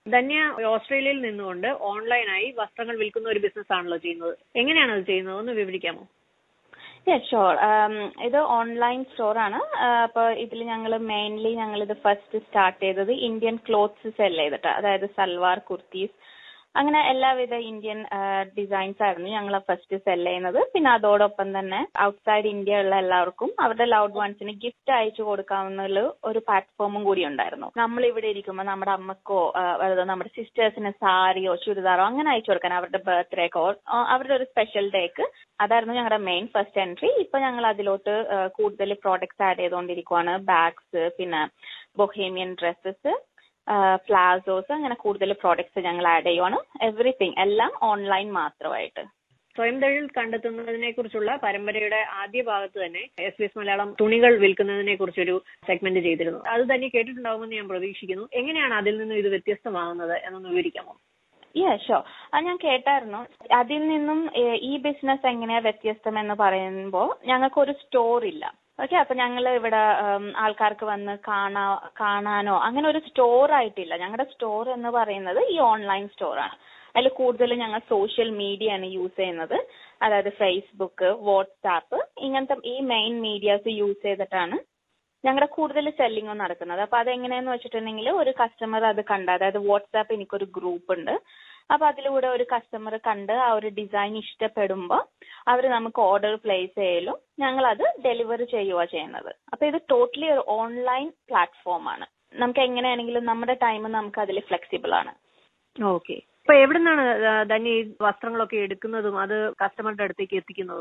ധന്യ ഓസ്ട്രേലിയയിൽ നിന്നുകൊണ്ട് ഓൺലൈനായി വസ്ത്രങ്ങൾ വിൽക്കുന്ന ഒരു ബിസിനസ് ആണല്ലോ ചെയ്യുന്നത് എങ്ങനെയാണ് അത് ചെയ്യുന്നത് ഒന്ന് വിവരിക്കാമോ ഷുവർ ഇത് ഓൺലൈൻ സ്റ്റോർ ആണ് അപ്പോൾ ഇതിൽ ഞങ്ങൾ മെയിൻലി ഞങ്ങൾ ഇത് ഫസ്റ്റ് സ്റ്റാർട്ട് ചെയ്തത് ഇന്ത്യൻ ക്ലോത്ത്സ് സെൽ ചെയ്തിട്ട് അതായത് സൽവാർ കുർത്തീസ് അങ്ങനെ എല്ലാവിധ ഇന്ത്യൻ ഡിസൈൻസ് ആയിരുന്നു ഞങ്ങൾ ഫസ്റ്റ് സെൽ ചെയ്യുന്നത് പിന്നെ അതോടൊപ്പം തന്നെ ഔട്ട്സൈഡ് ഇന്ത്യ ഉള്ള എല്ലാവർക്കും അവരുടെ ലൗഡ് വൺസിന് ഗിഫ്റ്റ് അയച്ചു കൊടുക്കാവുന്ന ഒരു പ്ലാറ്റ്ഫോമും കൂടി ഉണ്ടായിരുന്നു നമ്മൾ ഇവിടെ ഇരിക്കുമ്പോൾ നമ്മുടെ അമ്മക്കോ അതായത് നമ്മുടെ സിസ്റ്റേഴ്സിന് സാരിയോ ചുരിദാറോ അങ്ങനെ അയച്ചു കൊടുക്കാൻ അവരുടെ ബർത്ത്ഡേക്കോ അവരുടെ ഒരു സ്പെഷ്യൽ ഡേക്ക് അതായിരുന്നു ഞങ്ങളുടെ മെയിൻ ഫസ്റ്റ് എൻട്രി ഇപ്പൊ ഞങ്ങൾ അതിലോട്ട് കൂടുതൽ പ്രോഡക്ട്സ് ആഡ് ചെയ്തുകൊണ്ടിരിക്കുവാണ് ബാഗ്സ് പിന്നെ ബൊഹേമിയൻ ഡ്രസ്സസ് പ്ലാസോസ് അങ്ങനെ കൂടുതൽ പ്രോഡക്ട്സ് ഞങ്ങൾ ആഡ് ചെയ്യുവാണ് എവറിത്തിങ് എല്ലാം ഓൺലൈൻ മാത്രമായിട്ട് സ്വയം തൊഴിൽ കണ്ടെത്തുന്നതിനെ കുറിച്ചുള്ള പരമ്പരയുടെ ആദ്യ ഭാഗത്ത് തന്നെ എസ് ബി എസ് മലയാളം തുണികൾ വിൽക്കുന്നതിനെ കുറിച്ചൊരു സെഗ്മെന്റ് ചെയ്തിരുന്നു അത് തന്നെ കേട്ടിട്ടുണ്ടാവുമെന്ന് ഞാൻ പ്രതീക്ഷിക്കുന്നു എങ്ങനെയാണ് അതിൽ നിന്നും ഇത് വ്യത്യസ്തമാകുന്നത് എന്നൊന്ന് വിവരിക്കാമോ യാ ഷോ അത് ഞാൻ കേട്ടായിരുന്നു അതിൽ നിന്നും ഈ ബിസിനസ് എങ്ങനെയാ വ്യത്യസ്തം എന്ന് പറയുമ്പോൾ ഞങ്ങൾക്കൊരു സ്റ്റോർ ഇല്ല ഓക്കെ അപ്പൊ ഞങ്ങൾ ഇവിടെ ആൾക്കാർക്ക് വന്ന് കാണാ കാണാനോ അങ്ങനെ ഒരു സ്റ്റോർ ആയിട്ടില്ല ഞങ്ങളുടെ സ്റ്റോർ എന്ന് പറയുന്നത് ഈ ഓൺലൈൻ സ്റ്റോറാണ് അതിൽ കൂടുതൽ ഞങ്ങൾ സോഷ്യൽ മീഡിയ ആണ് യൂസ് ചെയ്യുന്നത് അതായത് ഫേസ്ബുക്ക് വാട്സാപ്പ് ഇങ്ങനത്തെ ഈ മെയിൻ മീഡിയാസ് യൂസ് ചെയ്തിട്ടാണ് ഞങ്ങളുടെ കൂടുതൽ സെല്ലിംഗ് നടക്കുന്നത് അപ്പൊ അതെങ്ങനെയാന്ന് വെച്ചിട്ടുണ്ടെങ്കിൽ ഒരു കസ്റ്റമർ അത് കണ്ട അതായത് വാട്സാപ്പ് എനിക്കൊരു ഗ്രൂപ്പ് ഉണ്ട് അപ്പൊ അതിലൂടെ ഒരു കസ്റ്റമർ കണ്ട് ആ ഒരു ഡിസൈൻ ഇഷ്ടപ്പെടുമ്പോൾ അവർ നമുക്ക് ഓർഡർ പ്ലേസ് ചെയ്യലും ഞങ്ങൾ അത് ഡെലിവറി ചെയ്യുക ചെയ്യുന്നത് അപ്പൊ ഇത് ടോട്ടലി ഒരു ഓൺലൈൻ പ്ലാറ്റ്ഫോം ആണ് നമുക്ക് എങ്ങനെയാണെങ്കിലും നമ്മുടെ ടൈം നമുക്ക് അതിൽ ഫ്ലെക്സിബിൾ ആണ് ഓക്കെ അപ്പൊ എവിടുന്നാണ് ധന്യ ഈ വസ്ത്രങ്ങളൊക്കെ എടുക്കുന്നതും അത് കസ്റ്റമറുടെ അടുത്തേക്ക് എത്തിക്കുന്നതും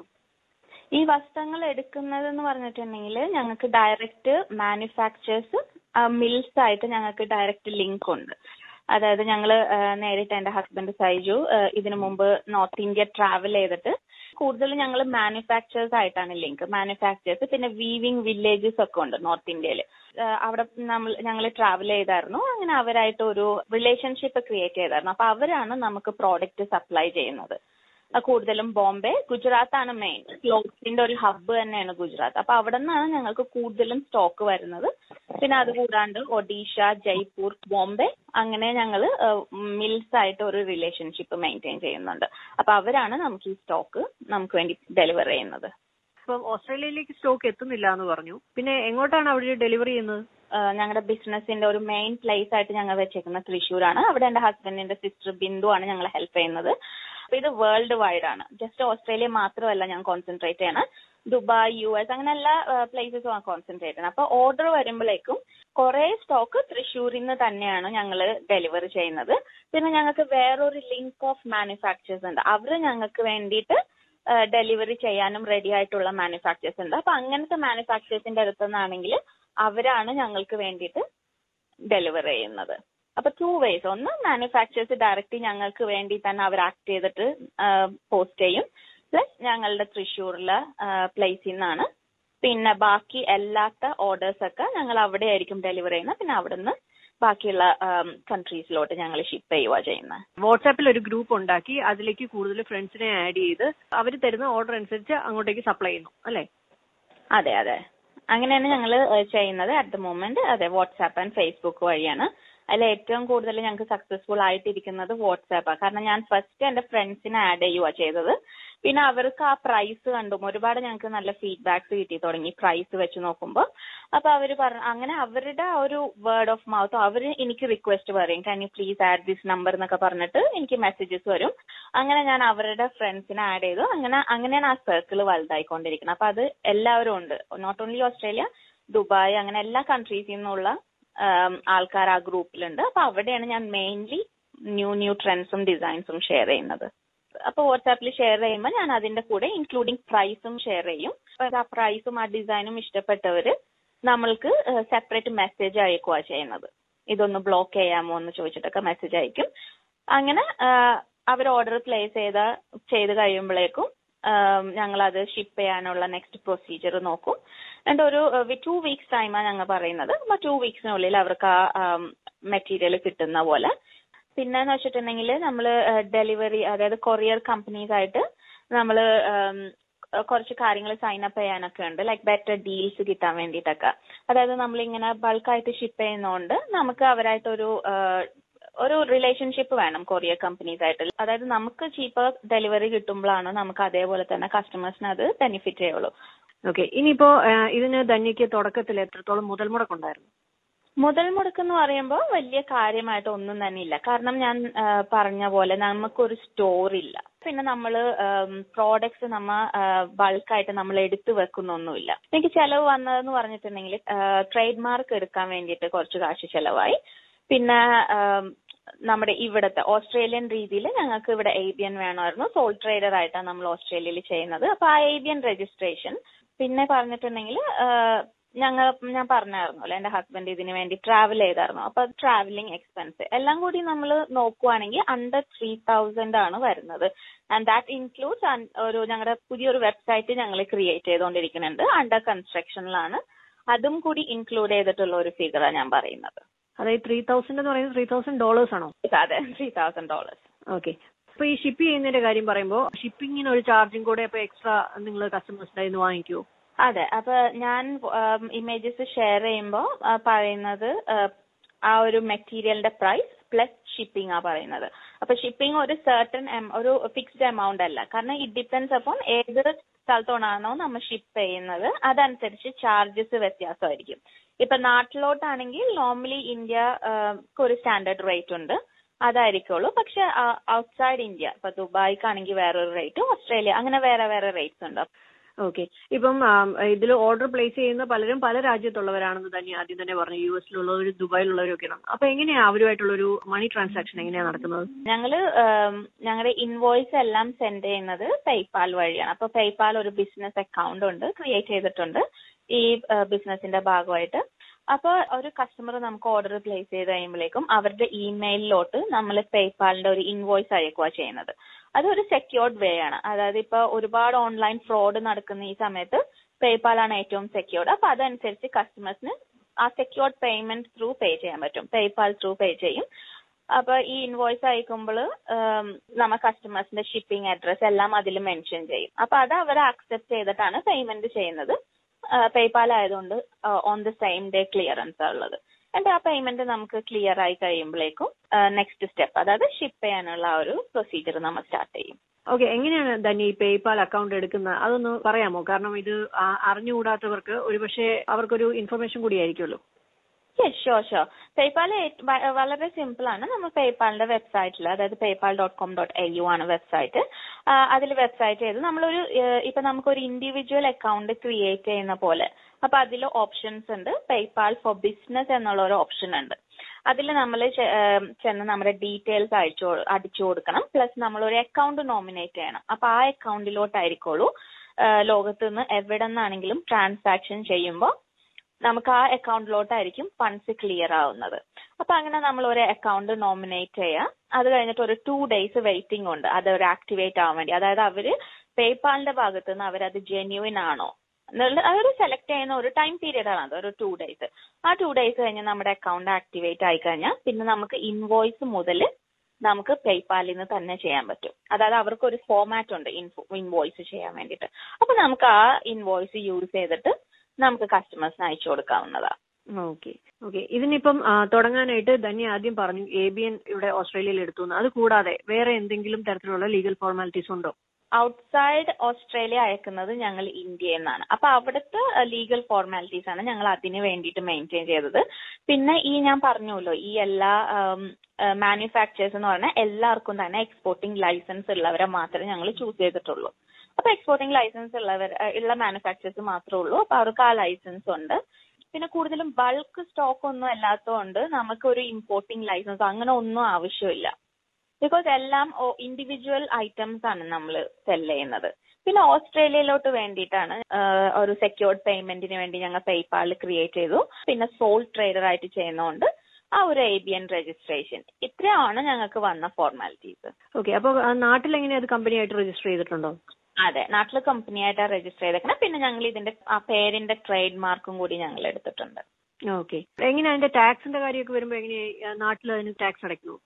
ഈ വസ്ത്രങ്ങൾ എടുക്കുന്നത് എന്ന് പറഞ്ഞിട്ടുണ്ടെങ്കിൽ ഞങ്ങൾക്ക് ഡയറക്റ്റ് മാനുഫാക്ചേഴ്സ് മിൽസ് ആയിട്ട് ഞങ്ങൾക്ക് ഡയറക്റ്റ് ലിങ്ക് ഉണ്ട് അതായത് ഞങ്ങൾ നേരിട്ട് എന്റെ ഹസ്ബൻഡ് സൈജു ഇതിനു മുമ്പ് നോർത്ത് ഇന്ത്യ ട്രാവൽ ചെയ്തിട്ട് കൂടുതൽ ഞങ്ങൾ മാനുഫാക്ചേഴ്സ് ആയിട്ടാണ് ലിങ്ക് മാനുഫാക്ചേഴ്സ് പിന്നെ വീവിംഗ് വില്ലേജസ് ഒക്കെ ഉണ്ട് നോർത്ത് ഇന്ത്യയിൽ അവിടെ നമ്മൾ ഞങ്ങൾ ട്രാവൽ ചെയ്തായിരുന്നു അങ്ങനെ അവരായിട്ട് ഒരു റിലേഷൻഷിപ്പ് ക്രിയേറ്റ് ചെയ്തായിരുന്നു അപ്പൊ അവരാണ് നമുക്ക് പ്രോഡക്റ്റ് സപ്ലൈ ചെയ്യുന്നത് കൂടുതലും ബോംബെ ഗുജറാത്ത് ആണ് മെയിൻ ക്ലോത്ത്സിന്റെ ഒരു ഹബ്ബ് തന്നെയാണ് ഗുജറാത്ത് അപ്പൊ അവിടെ നിന്നാണ് ഞങ്ങൾക്ക് കൂടുതലും സ്റ്റോക്ക് വരുന്നത് പിന്നെ അതുകൂടാണ്ട് ഒഡീഷ ജയ്പൂർ ബോംബെ അങ്ങനെ ഞങ്ങൾ മിൽസ് ആയിട്ട് ഒരു റിലേഷൻഷിപ്പ് മെയിൻറ്റെയിൻ ചെയ്യുന്നുണ്ട് അപ്പൊ അവരാണ് നമുക്ക് ഈ സ്റ്റോക്ക് നമുക്ക് വേണ്ടി ഡെലിവർ ചെയ്യുന്നത് ഇപ്പം ഓസ്ട്രേലിയയിലേക്ക് സ്റ്റോക്ക് എത്തുന്നില്ല എന്ന് പറഞ്ഞു പിന്നെ എങ്ങോട്ടാണ് അവിടെ ഡെലിവറി ചെയ്യുന്നത് ഞങ്ങളുടെ ബിസിനസിന്റെ ഒരു മെയിൻ പ്ലേസ് ആയിട്ട് ഞങ്ങൾ വെച്ചേക്കുന്നത് തൃശ്ശൂരാണ് അവിടെ എന്റെ ഹസ്ബൻഡിന്റെ സിസ്റ്റർ ബിന്ദു ആണ് ഞങ്ങളെ ഹെൽപ്പ് ചെയ്യുന്നത് അപ്പൊ ഇത് വേൾഡ് വൈഡ് ആണ് ജസ്റ്റ് ഓസ്ട്രേലിയ മാത്രമല്ല ഞാൻ കോൺസെൻട്രേറ്റ് ചെയ്യണം ദുബായ് യു എസ് അങ്ങനെ എല്ലാ പ്ലേസസും ആണ് കോൺസെൻട്രേറ്റ് ചെയ്യണം അപ്പൊ ഓർഡർ വരുമ്പോഴേക്കും കുറെ സ്റ്റോക്ക് തൃശ്ശൂരിൽ നിന്ന് തന്നെയാണ് ഞങ്ങൾ ഡെലിവറി ചെയ്യുന്നത് പിന്നെ ഞങ്ങൾക്ക് വേറൊരു ലിങ്ക് ഓഫ് മാനുഫാക്ചേഴ്സ് ഉണ്ട് അവർ ഞങ്ങൾക്ക് വേണ്ടിയിട്ട് ഡെലിവറി ചെയ്യാനും റെഡി ആയിട്ടുള്ള മാനുഫാക്ചേഴ്സ് ഉണ്ട് അപ്പൊ അങ്ങനത്തെ മാനുഫാക്ചേഴ്സിന്റെ അടുത്തു നിന്നാണെങ്കിൽ അവരാണ് ഞങ്ങൾക്ക് വേണ്ടിയിട്ട് ഡെലിവർ ചെയ്യുന്നത് അപ്പൊ ടു വേസ് ഒന്ന് മാനുഫാക്ചേഴ്സ് ഡയറക്റ്റ് ഞങ്ങൾക്ക് വേണ്ടി തന്നെ അവർ ആക്ട് ചെയ്തിട്ട് പോസ്റ്റ് ചെയ്യും പ്ലസ് ഞങ്ങളുടെ തൃശ്ശൂരിലെ പ്ലേസിൽ നിന്നാണ് പിന്നെ ബാക്കി അല്ലാത്ത ഓർഡേഴ്സ് ഒക്കെ ഞങ്ങൾ അവിടെ ആയിരിക്കും ഡെലിവർ ചെയ്യുന്നത് പിന്നെ അവിടുന്ന് ബാക്കിയുള്ള കൺട്രീസിലോട്ട് ഞങ്ങൾ ഷിപ്പ് ചെയ്യുക ചെയ്യുന്നത് വാട്സാപ്പിൽ ഒരു ഗ്രൂപ്പ് ഉണ്ടാക്കി അതിലേക്ക് കൂടുതൽ ഫ്രണ്ട്സിനെ ആഡ് ചെയ്ത് അവർ തരുന്ന ഓർഡർ അനുസരിച്ച് അങ്ങോട്ടേക്ക് സപ്ലൈ ചെയ്യുന്നു അല്ലേ അതെ അതെ അങ്ങനെയാണ് ഞങ്ങൾ ചെയ്യുന്നത് അറ്റ് ദ മൊമെന്റ് അതെ വാട്സാപ്പ് ആൻഡ് ഫേസ്ബുക്ക് വഴിയാണ് അതിൽ ഏറ്റവും കൂടുതൽ ഞങ്ങൾക്ക് സക്സസ്ഫുൾ ആയിട്ടിരിക്കുന്നത് വാട്സാപ്പാണ് കാരണം ഞാൻ ഫസ്റ്റ് എന്റെ ഫ്രണ്ട്സിനെ ആഡ് ചെയ്യുക ചെയ്തത് പിന്നെ അവർക്ക് ആ പ്രൈസ് കണ്ടും ഒരുപാട് ഞങ്ങൾക്ക് നല്ല ഫീഡ്ബാക്സ് കിട്ടി തുടങ്ങി പ്രൈസ് വെച്ച് നോക്കുമ്പോൾ അപ്പൊ അവർ പറഞ്ഞു അങ്ങനെ അവരുടെ ആ ഒരു വേർഡ് ഓഫ് മൗത്ത് അവർ എനിക്ക് റിക്വസ്റ്റ് പറയും can you please add this number എന്നൊക്കെ പറഞ്ഞിട്ട് എനിക്ക് മെസ്സേജസ് വരും അങ്ങനെ ഞാൻ അവരുടെ ഫ്രണ്ട്സിനെ ആഡ് ചെയ്തു അങ്ങനെ അങ്ങനെയാണ് ആ സർക്കിൾ വലുതായിക്കൊണ്ടിരിക്കുന്നത് അപ്പൊ അത് എല്ലാവരും ഉണ്ട് നോട്ട് ഓൺലി ഓസ്ട്രേലിയ ദുബായ് അങ്ങനെ എല്ലാ കൺട്രീസിൽ നിന്നുള്ള ആൾക്കാർ ആ ഗ്രൂപ്പിലുണ്ട് അപ്പൊ അവിടെയാണ് ഞാൻ മെയിൻലി ന്യൂ ന്യൂ ട്രെൻഡ്സും ഡിസൈൻസും ഷെയർ ചെയ്യുന്നത് അപ്പൊ വാട്സാപ്പിൽ ഷെയർ ചെയ്യുമ്പോൾ ഞാൻ അതിന്റെ കൂടെ ഇൻക്ലൂഡിങ് പ്രൈസും ഷെയർ ചെയ്യും ആ പ്രൈസും ആ ഡിസൈനും ഇഷ്ടപ്പെട്ടവര് നമ്മൾക്ക് സെപ്പറേറ്റ് മെസ്സേജ് അയക്കുക ചെയ്യുന്നത് ഇതൊന്ന് ബ്ലോക്ക് ചെയ്യാമോ എന്ന് ചോദിച്ചിട്ടൊക്കെ മെസ്സേജ് അയക്കും അങ്ങനെ അവർ ഓർഡർ പ്ലേസ് ചെയ്ത ചെയ്ത് കഴിയുമ്പോഴേക്കും ഞങ്ങൾ അത് ഷിപ്പ് ചെയ്യാനുള്ള നെക്സ്റ്റ് പ്രൊസീജിയർ നോക്കും എന്നിട്ട് ഒരു ടു വീക്സ് ടൈമാണ് ഞങ്ങൾ പറയുന്നത് അപ്പൊ ടു വീക്സിനുള്ളിൽ അവർക്ക് ആ മെറ്റീരിയൽ കിട്ടുന്ന പോലെ പിന്നെന്ന് വെച്ചിട്ടുണ്ടെങ്കിൽ നമ്മൾ ഡെലിവറി അതായത് കൊറിയർ കമ്പനീസ് ആയിട്ട് നമ്മൾ കുറച്ച് കാര്യങ്ങൾ സൈൻ അപ്പ് ചെയ്യാനൊക്കെ ഉണ്ട് ലൈക്ക് ബെറ്റർ ഡീൽസ് കിട്ടാൻ വേണ്ടിയിട്ടൊക്കെ അതായത് നമ്മളിങ്ങനെ ബൾക്കായിട്ട് ഷിപ്പ് ചെയ്യുന്നതുകൊണ്ട് നമുക്ക് അവരായിട്ടൊരു ഒരു റിലേഷൻഷിപ്പ് വേണം കൊറിയർ കമ്പനീസ് ആയിട്ട് അതായത് നമുക്ക് ചീപ്പർ ഡെലിവറി കിട്ടുമ്പോഴാണ് നമുക്ക് അതേപോലെ തന്നെ കസ്റ്റമേഴ്സിന് അത് ബെനിഫിറ്റ് ചെയ്യുള്ളൂ ഓക്കെ ഇനിയിപ്പോ ആ, ഇതിന് ധന്യക്ക് തുടക്കത്തിൽ എത്രത്തോളം മുതൽ മുടക്കുണ്ടായിരുന്നു മുതൽ മുടക്ക് എന്ന് പറയുമ്പോൾ വലിയ കാര്യമായിട്ട് ഒന്നും തന്നെ ഇല്ല കാരണം ഞാൻ ആ, പറഞ്ഞ പോലെ നമുക്കൊരു സ്റ്റോർ ഇല്ല പിന്നെ നമ്മൾ പ്രോഡക്ട്സ് നമ്മ ബൾക്കായിട്ട് നമ്മൾ എടുത്തു വെക്കുന്നൊന്നുമില്ല എനിക്ക് ചെലവ് വന്നതെന്ന് പറഞ്ഞിട്ടുണ്ടെങ്കിൽ ട്രേഡ് മാർക്ക് എടുക്കാൻ വേണ്ടിയിട്ട് കുറച്ച് കാശ് ചെലവായി പിന്നെ ആം, നമ്മുടെ ഇവിടുത്തെ ഓസ്ട്രേലിയൻ രീതിയിൽ ഞങ്ങൾക്ക് ഇവിടെ ഏബിയൻ വേണമായിരുന്നു സോൾ ട്രേഡർ ആയിട്ടാണ് നമ്മൾ ഓസ്ട്രേലിയയിൽ ചെയ്യുന്നത് അപ്പൊ ആ ഏബിയൻ രജിസ്ട്രേഷൻ പിന്നെ പറഞ്ഞിട്ടുണ്ടെങ്കിൽ ഞങ്ങൾ ഞാൻ പറഞ്ഞായിരുന്നല്ലോ എന്റെ ഹസ്ബൻഡ് ഇതിനു വേണ്ടി ട്രാവൽ ചെയ്തായിരുന്നു അപ്പൊ അത് ട്രാവലിംഗ് എക്സ്പെൻസ് എല്ലാം കൂടി നമ്മൾ നോക്കുവാണെങ്കിൽ അണ്ടർ ത്രീ തൗസൻഡ് ആണ് വരുന്നത് ആൻഡ് ദാറ്റ് ഇൻക്ലൂഡ്സ് ഒരു ഞങ്ങളുടെ പുതിയൊരു വെബ്സൈറ്റ് ഞങ്ങൾ ക്രിയേറ്റ് ചെയ്തുകൊണ്ടിരിക്കുന്നുണ്ട് അണ്ടർ കൺസ്ട്രക്ഷനിലാണ് അതും കൂടി ഇൻക്ലൂഡ് ചെയ്തിട്ടുള്ള ഒരു ഫിഗറാണ് ഞാൻ പറയുന്നത് അതായത് ത്രീ തൗസൻഡ് എന്ന് പറയുന്നത് ത്രീ തൗസൻഡ് ഡോളേഴ്സ് ആണോ അതെ ത്രീ തൗസൻഡ് ഡോളേഴ്സ് ഓക്കെ അപ്പൊ ഈ ഷിപ്പ് ചെയ്യുന്നതിന്റെ കാര്യം പറയുമ്പോൾ ഷിപ്പിങ്ങിന് ഒരു ചാർജും കൂടെ അപ്പൊ എക്സ്ട്രാ നിങ്ങൾ കസ്റ്റമേഴ്സിന്റെ കയ്യിൽ നിന്ന് വാങ്ങിക്കുമോ അതെ അപ്പൊ ഞാൻ ഇമേജസ് ഷെയർ ചെയ്യുമ്പോൾ പറയുന്നത് ആ, ആ ഒരു മെറ്റീരിയലിന്റെ പ്രൈസ് പ്ലസ് ഷിപ്പിംഗ് ആ പറയുന്നത് അപ്പൊ ഷിപ്പിംഗ് ഒരു സർട്ടൺ ഒരു ഫിക്സ്ഡ് എമൗണ്ട് അല്ല കാരണം ഇറ്റ് ഡിപ്പെൻസ് അപ്പോൾ ഏത് സ്ഥലത്തോടാണോ നമ്മൾ ഷിപ്പ് ചെയ്യുന്നത് അതനുസരിച്ച് ചാർജസ് വ്യത്യാസമായിരിക്കും ഇപ്പൊ നാട്ടിലോട്ടാണെങ്കിൽ നോർമലി ഇന്ത്യ ഒരു സ്റ്റാൻഡേർഡ് റേറ്റ് ഉണ്ട് അതായിരിക്കുള്ളൂ പക്ഷെ ഔട്ട്സൈഡ് ഇന്ത്യ ഇപ്പൊ ദുബായിക്കാണെങ്കിൽ വേറൊരു റേറ്റ് ഓസ്ട്രേലിയ അങ്ങനെ വേറെ വേറെ റേറ്റ്സ് ഉണ്ട് ഓക്കെ ഇപ്പം ഇതിൽ ഓർഡർ പ്ലേസ് ചെയ്യുന്ന പലരും പല രാജ്യത്തുള്ളവരാണെന്ന് തന്നെ ആദ്യം തന്നെ പറഞ്ഞു യു എസിലുള്ളവരും ദുബായിലുള്ളവരും ഒക്കെയാണ് അപ്പൊ എങ്ങനെയാ അവരുമായിട്ടുള്ള ഒരു മണി ട്രാൻസാക്ഷൻ എങ്ങനെയാ നടക്കുന്നത് ഞങ്ങള് ഞങ്ങളുടെ ഇൻവോയ്സ് എല്ലാം സെൻഡ് ചെയ്യുന്നത് പേയ്പാൽ വഴിയാണ് അപ്പൊ പേയ്പാൽ ഒരു ബിസിനസ് അക്കൗണ്ട് ഉണ്ട് ക്രിയേറ്റ് ചെയ്തിട്ടുണ്ട് ഈ ബിസിനസിന്റെ ഭാഗമായിട്ട് അപ്പൊ ഒരു കസ്റ്റമർ നമുക്ക് ഓർഡർ പ്ലേസ് ചെയ്ത് കഴിയുമ്പോഴേക്കും അവരുടെ ഇമെയിലിലോട്ട് നമ്മൾ പേയ്പാലിന്റെ ഒരു ഇൻവോയ്സ് അയക്കുക ചെയ്യുന്നത് അതൊരു സെക്യൂർഡ് വേ ആണ് അതായത് ഇപ്പൊ ഒരുപാട് ഓൺലൈൻ ഫ്രോഡ് നടക്കുന്ന ഈ സമയത്ത് പേയ്പാൽ ആണ് ഏറ്റവും സെക്യൂർഡ് അപ്പൊ അതനുസരിച്ച് കസ്റ്റമേഴ്സിന് ആ സെക്യൂർഡ് പേയ്മെന്റ് ത്രൂ പേ ചെയ്യാൻ പറ്റും പേയ്പാൽ ത്രൂ പേ ചെയ്യും അപ്പൊ ഈ ഇൻവോയ്സ് അയക്കുമ്പോൾ നമ്മ കസ്റ്റമേഴ്സിന്റെ ഷിപ്പിംഗ് അഡ്രസ് എല്ലാം അതിൽ മെൻഷൻ ചെയ്യും അപ്പൊ അത് അവർ അക്സെപ്റ്റ് ചെയ്തിട്ടാണ് പേയ്മെന്റ് ചെയ്യുന്നത് പേയ്പാൽ ആയതുകൊണ്ട് on the same day clearance ഉള്ളത് എന്നിട്ട് ആ പേയ്മെന്റ് നമുക്ക് ക്ലിയർ ആയി കഴിയുമ്പോഴേക്കും നെക്സ്റ്റ് സ്റ്റെപ്പ് അതായത് ഷിപ്പ് ചെയ്യാനുള്ള ആ ഒരു പ്രൊസീജിയർ നമ്മൾ സ്റ്റാർട്ട് ചെയ്യും ഓക്കെ എങ്ങനെയാണ് തന്നെ ഈ പേയ്പാൽ അക്കൗണ്ട് എടുക്കുന്നത് അതൊന്ന് പറയാമോ കാരണം ഇത് ആ- അറിഞ്ഞുകൂടാത്തവർക്ക് ഒരുപക്ഷെ അവർക്കൊരു ഇൻഫർമേഷൻ കൂടിയായിരിക്കുമല്ലോ യെസ് ഷുവർ ഷുവർ പേയ്പാൽ വളരെ സിമ്പിൾ ആണ് നമ്മൾ പേയ്പാലിന്റെ വെബ്സൈറ്റിൽ അതായത് PayPal dot com dot A U ആണ് വെബ്സൈറ്റ് അതിൽ വെബ്സൈറ്റ് ചെയ്ത് നമ്മളൊരു ഏഹ്, ഇപ്പൊ നമുക്കൊരു ഇൻഡിവിജ്വൽ അക്കൗണ്ട് ക്രിയേറ്റ് ചെയ്യുന്ന പോലെ അപ്പൊ അതിൽ ഓപ്ഷൻസ് ഉണ്ട് പേയ്പാൽ ഫോർ ബിസിനസ് എന്നുള്ള ഒരു ഓപ്ഷൻ ഉണ്ട് അതിൽ നമ്മൾ ചെന്ന് നമ്മുടെ ഡീറ്റെയിൽസ് അയച്ചു കൊ- അടിച്ചു കൊടുക്കണം പ്ലസ് നമ്മൾ ഒരു അക്കൗണ്ട് നോമിനേറ്റ് ചെയ്യണം അപ്പൊ ആ അക്കൗണ്ടിലോട്ടായിരിക്കുള്ളൂ ലോകത്ത് നിന്ന് എവിടെ നിന്നാണെങ്കിലും ട്രാൻസാക്ഷൻ ചെയ്യുമ്പോൾ നമുക്ക് ആ അക്കൗണ്ടിലോട്ടായിരിക്കും ഫണ്ട്സ് ക്ലിയർ ആവുന്നത് അപ്പൊ അങ്ങനെ നമ്മൾ ഒരു അക്കൗണ്ട് നോമിനേറ്റ് ചെയ്യാം അത് കഴിഞ്ഞിട്ട് ഒരു ടു ഡേയ്സ് വെയിറ്റിംഗ് ഉണ്ട് അത് ഒരു ആക്ടിവേറ്റ് ആവാൻ വേണ്ടി അതായത് അവര് പേപ്പാലിന്റെ ഭാഗത്ത് നിന്ന് അവരത് ജെന്യൂൻ ആണോ എന്നുള്ള അവർ സെലക്ട് ചെയ്യുന്ന ഒരു ടൈം പീരീഡ് ആണ് അത് ഒരു ടു ഡേയ്സ് ആ ടു ഡേയ്സ് കഴിഞ്ഞ് നമ്മുടെ അക്കൗണ്ട് ആക്ടിവേറ്റ് ആയി കഴിഞ്ഞാൽ പിന്നെ നമുക്ക് ഇൻവോയ്സ് മുതൽ നമുക്ക് പേയ്പാലിൽ നിന്ന് തന്നെ ചെയ്യാൻ പറ്റും അതായത് അവർക്ക് ഒരു ഫോമാറ്റ് ഉണ്ട് ഇൻവോയ്സ് ചെയ്യാൻ വേണ്ടിയിട്ട് അപ്പൊ നമുക്ക് ആ ഇൻവോയ്സ് യൂസ് ചെയ്തിട്ട് നമുക്ക് കസ്റ്റമേഴ്സിന് അയച്ചു കൊടുക്കാവുന്നതാണ് ഓക്കെ ഓക്കെ ഇതിനിപ്പം ആ, തുടങ്ങാനായിട്ട് ധന്യ ആദ്യം പറഞ്ഞു എ ബി എൻ ഇവിടെ ഓസ്ട്രേലിയയിൽ എടുത്തു എന്ന് അത് കൂടാതെ വേറെ എന്തെങ്കിലും തരത്തിലുള്ള ലീഗൽ ഫോർമാലിറ്റീസ് ഉണ്ടോ ഔട്ട്സൈഡ് ഓസ്ട്രേലിയ അയക്കുന്നത് ഞങ്ങൾ ഇന്ത്യയിൽ നിന്നാണ് അപ്പൊ അവിടുത്തെ ലീഗൽ ഫോർമാലിറ്റീസ് ആണ് ഞങ്ങൾ അതിന് വേണ്ടിയിട്ട് മെയിൻറ്റെയിൻ ചെയ്തത് പിന്നെ ഈ ഞാൻ പറഞ്ഞല്ലോ ഈ എല്ലാ മാനുഫാക്ചേഴ്സ് എന്ന് പറഞ്ഞാൽ എല്ലാവർക്കും തന്നെ എക്സ്പോർട്ടിംഗ് ലൈസൻസ് ഉള്ളവരെ മാത്രമേ ഞങ്ങൾ ചൂസ് ചെയ്തിട്ടുള്ളൂ അപ്പൊ എക്സ്പോർട്ടിംഗ് ലൈസൻസ് ഉള്ളവർ ഏഹ്, ഉള്ള മാനുഫാക്ചേഴ്സ് മാത്രമേ ഉള്ളൂ അപ്പൊ അവർക്ക് ആ ലൈസൻസ് ഉണ്ട് പിന്നെ കൂടുതലും ബൾക്ക് സ്റ്റോക്ക് ഒന്നും അല്ലാത്തതുകൊണ്ട് നമുക്ക് ഒരു ഇമ്പോർട്ടിംഗ് ലൈസൻസ് അങ്ങനെ ഒന്നും ആവശ്യമില്ല ബിക്കോസ് എല്ലാം ഇൻഡിവിജ്വൽ ഐറ്റംസ് ആണ് നമ്മൾ സെൽ ചെയ്യുന്നത് പിന്നെ ഓസ്ട്രേലിയയിലോട്ട് വേണ്ടിയിട്ടാണ് ആഹ്, ഒരു സെക്യൂർഡ് പേയ്മെന്റിന് വേണ്ടി ഞങ്ങൾ പേയ്പാൽ ക്രിയേറ്റ് ചെയ്തു പിന്നെ സോൾ ട്രേഡർ ആയിട്ട് ചെയ്യുന്നതുകൊണ്ട് ആ ഒരു എ ബി എൻ രജിസ്ട്രേഷൻ ഇത്രയാണ് ഞങ്ങൾക്ക് വന്ന ഫോർമാലിറ്റീസ് ഓക്കെ അപ്പൊ ആ, നാട്ടിൽ എങ്ങനെയാ അത് കമ്പനിയായിട്ട് രജിസ്റ്റർ ചെയ്തിട്ടുണ്ടോ അതെ നാട്ടിൽ കമ്പനി ആയിട്ടാണ് രജിസ്റ്റർ ചെയ്തേക്കണം പിന്നെ ഞങ്ങൾ ഇതിന്റെ ആ പേരിന്റെ ട്രേഡ് മാർക്കും കൂടി ഞങ്ങൾ എടുത്തിട്ടുണ്ട് ഓക്കെ എങ്ങനെയാ അതിന്റെ ടാക്സിന്റെ കാര്യമൊക്കെ വരുമ്പോ എങ്ങനെയാ നാട്ടിൽ അതിന് ടാക്സ് അടയ്ക്കുമോ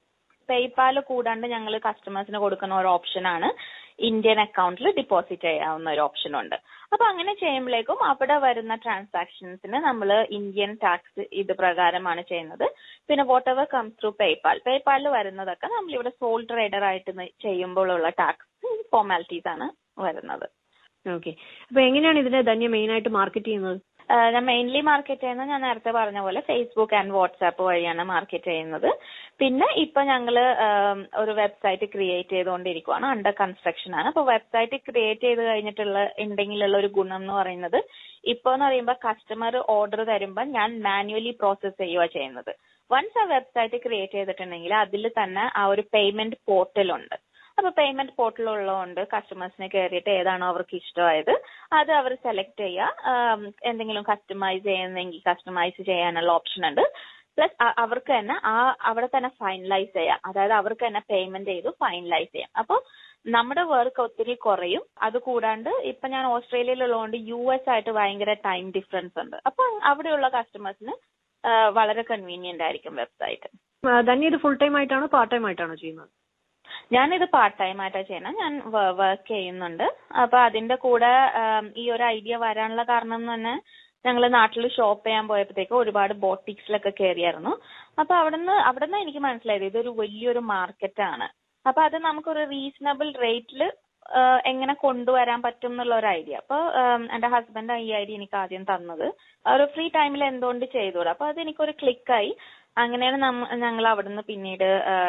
പേയ്പാൽ കൂടാണ്ട് ഞങ്ങൾ കസ്റ്റമേഴ്സിന് കൊടുക്കുന്ന ഒരു ഓപ്ഷനാണ് ഇന്ത്യൻ അക്കൗണ്ടിൽ ഡെപ്പോസിറ്റ് ചെയ്യാവുന്ന ഒരു ഓപ്ഷൻ ഉണ്ട് അപ്പൊ അങ്ങനെ ചെയ്യുമ്പോഴേക്കും അവിടെ വരുന്ന ട്രാൻസാക്ഷൻസിന് നമ്മൾ ഇന്ത്യൻ ടാക്സ് ഇത് പ്രകാരമാണ് ചെയ്യുന്നത് പിന്നെ whatever comes through PayPal പേയ്പാലിൽ വരുന്നതൊക്കെ നമ്മൾ ഇവിടെ സോൾ ട്രേഡർ ആയിട്ട് ചെയ്യുമ്പോഴുള്ള ടാക്സ് ഫോർമാലിറ്റീസ് ആണ് വരുന്നത് ഓക്കെ അപ്പൊ എങ്ങനെയാണ് ഇതിനെ ധന്യ മെയിൻ ആയിട്ട് മാർക്കറ്റ് ചെയ്യുന്നത് ഞാൻ മെയിൻലി മാർക്കറ്റ് ചെയ്യുന്നത് ഞാൻ നേരത്തെ പറഞ്ഞ പോലെ ഫേസ്ബുക്ക് ആൻഡ് വാട്സാപ്പ് വഴിയാണ് മാർക്കറ്റ് ചെയ്യുന്നത് പിന്നെ ഇപ്പൊ ഞങ്ങള് ഒരു വെബ്സൈറ്റ് ക്രിയേറ്റ് ചെയ്തുകൊണ്ടിരിക്കുവാണ് അണ്ടർ കൺസ്ട്രക്ഷൻ ആണ് അപ്പൊ വെബ്സൈറ്റ് ക്രിയേറ്റ് ചെയ്ത് കഴിഞ്ഞിട്ടുള്ള ഉണ്ടെങ്കിലുള്ള ഒരു ഗുണം എന്ന് പറയുന്നത് ഇപ്പൊ എന്ന് പറയുമ്പോൾ കസ്റ്റമർ ഓർഡർ തരുമ്പോൾ ഞാൻ മാനുവലി പ്രോസസ് ചെയ്യുക ചെയ്യുന്നത് വൺസ് ആ വെബ്സൈറ്റ് ക്രിയേറ്റ് ചെയ്തിട്ടുണ്ടെങ്കിൽ അതിൽ തന്നെ ആ ഒരു പേയ്മെന്റ് പോർട്ടൽ ഉണ്ട് അപ്പൊ പേയ്മെന്റ് പോർട്ടൽ ഉള്ളതുകൊണ്ട് കസ്റ്റമേഴ്സിനെ കയറിയിട്ട് ഏതാണോ അവർക്ക് ഇഷ്ടമായത് അത് അവർ സെലക്ട് ചെയ്യുക എന്തെങ്കിലും കസ്റ്റമൈസ് ചെയ്യുന്നെങ്കിൽ കസ്റ്റമൈസ് ചെയ്യാനുള്ള ഓപ്ഷൻ ഉണ്ട് പ്ലസ് അവർക്ക് തന്നെ ആ അവിടെ തന്നെ ഫൈനലൈസ് ചെയ്യാം അതായത് അവർക്ക് തന്നെ പേയ്മെന്റ് ചെയ്ത് ഫൈനലൈസ് ചെയ്യാം അപ്പോൾ നമ്മുടെ വർക്ക് ഒത്തിരി കുറയും അത് കൂടാണ്ട് ഇപ്പൊ ഞാൻ ഓസ്ട്രേലിയയിലുള്ളതുകൊണ്ട് യു എസ് ആയിട്ട് ഭയങ്കര ടൈം ഡിഫറൻസ് ഉണ്ട് അപ്പൊ അവിടെയുള്ള കസ്റ്റമേഴ്സിന് വളരെ കൺവീനിയന്റ് ആയിരിക്കും വെബ്സൈറ്റ് ധന്യ ഇത് ഫുൾ ടൈം ആയിട്ടാണോ പാർട്ട് ടൈം ആയിട്ടാണോ ചെയ്യുന്നത് ഞാനിത് പാർട്ട് ടൈം ആയിട്ടാണ് ചെയ്യണം ഞാൻ വർക്ക് ചെയ്യുന്നുണ്ട് അപ്പൊ അതിന്റെ കൂടെ ഈ ഒരു ഐഡിയ വരാനുള്ള കാരണം എന്ന് തന്നെ ഞങ്ങൾ നാട്ടിൽ ഷോപ്പ് ചെയ്യാൻ പോയപ്പോഴത്തേക്ക് ഒരുപാട് ബോട്ടിക്സിലൊക്കെ കയറിയായിരുന്നു അപ്പൊ അവിടുന്ന് അവിടുന്ന് എനിക്ക് മനസ്സിലായത് ഇതൊരു വലിയൊരു മാർക്കറ്റാണ് അപ്പൊ അത് നമുക്കൊരു റീസണബിൾ റേറ്റിൽ എങ്ങനെ കൊണ്ടുവരാൻ പറ്റും എന്നുള്ള ഒരു ഐഡിയ അപ്പൊ എന്റെ ഹസ്ബൻഡ് ഈ ഐഡിയ എനിക്ക് ആദ്യം തന്നത് ഒരു ഫ്രീ ടൈമിൽ എന്തുകൊണ്ട് ചെയ്തൂടാ അപ്പൊ അത് എനിക്കൊരു ക്ലിക്കായി അങ്ങനെയാണ് ഞങ്ങൾ അവിടുന്ന് പിന്നീട്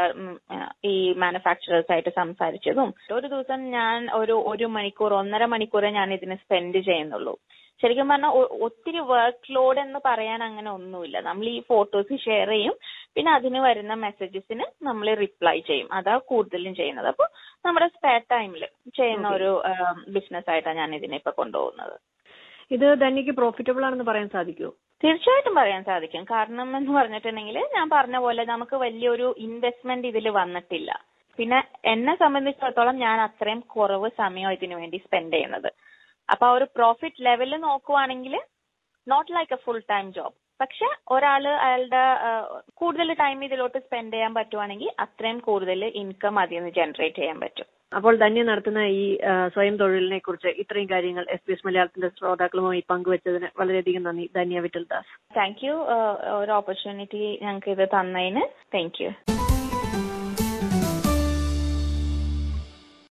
ഈ മാനുഫാക്ചറേഴ്സ് ആയിട്ട് സംസാരിച്ചതും ഒരു ദിവസം ഞാൻ ഒരു ഒരു മണിക്കൂർ ഒന്നര മണിക്കൂറേ ഞാൻ ഇതിന് സ്പെൻഡ് ചെയ്യുന്നുള്ളൂ ശരിക്കും പറഞ്ഞാൽ ഒത്തിരി വർക്ക് ലോഡ് എന്ന് പറയാൻ അങ്ങനെ ഒന്നുമില്ല നമ്മൾ ഈ ഫോട്ടോസ് ഷെയർ ചെയ്യും പിന്നെ അതിന് വരുന്ന മെസ്സേജസിന് നമ്മൾ റിപ്ലൈ ചെയ്യും അതാ കൂടുതലും ചെയ്യുന്നത് അപ്പോൾ നമ്മുടെ സ്പെയർ ടൈമിൽ ചെയ്യുന്ന ഒരു ബിസിനസ് ആയിട്ടാണ് ഞാൻ ഇതിനെ ഇപ്പൊ കൊണ്ടുപോകുന്നത് ഇത് ധന്യക്ക് പ്രോഫിറ്റബിൾ ആണെന്ന് പറയാൻ സാധിക്കുമോ തീർച്ചയായിട്ടും പറയാൻ സാധിക്കും കാരണം എന്ന് പറഞ്ഞിട്ടുണ്ടെങ്കിൽ ഞാൻ പറഞ്ഞ പോലെ നമുക്ക് വലിയൊരു ഇൻവെസ്റ്റ്മെന്റ് ഇതിൽ വന്നിട്ടില്ല പിന്നെ എന്നെ സംബന്ധിച്ചിടത്തോളം ഞാൻ അത്രയും കുറവ് സമയം ഇതിനു വേണ്ടി സ്പെൻഡ് ചെയ്യുന്നത് അപ്പൊ ആ ഒരു പ്രോഫിറ്റ് ലെവൽ നോക്കുവാണെങ്കിൽ not like a full time job പക്ഷെ ഒരാൾ അയാളുടെ കൂടുതൽ ടൈം ഇതിലോട്ട് സ്പെൻഡ് ചെയ്യാൻ പറ്റുവാണെങ്കിൽ അത്രയും കൂടുതൽ ഇൻകം അതിൽ നിന്ന് ജനറേറ്റ് ചെയ്യാൻ പറ്റും അപ്പോൾ ധന്യ നടത്തുന്ന ഈ സ്വയം തൊഴിലിനെ കുറിച്ച് ഇത്രയും കാര്യങ്ങൾ എസ് ബി എസ് മലയാളത്തിന്റെ ശ്രോതാക്കളുമായി പങ്കുവച്ചതിന് വളരെയധികം നന്ദി ധന്യ വിറ്റൽ ദാസ് താങ്ക് യു ഒരു ഓപ്പർച്യൂണിറ്റി ഞങ്ങൾക്ക് ഇത് തന്നതിന് താങ്ക് യു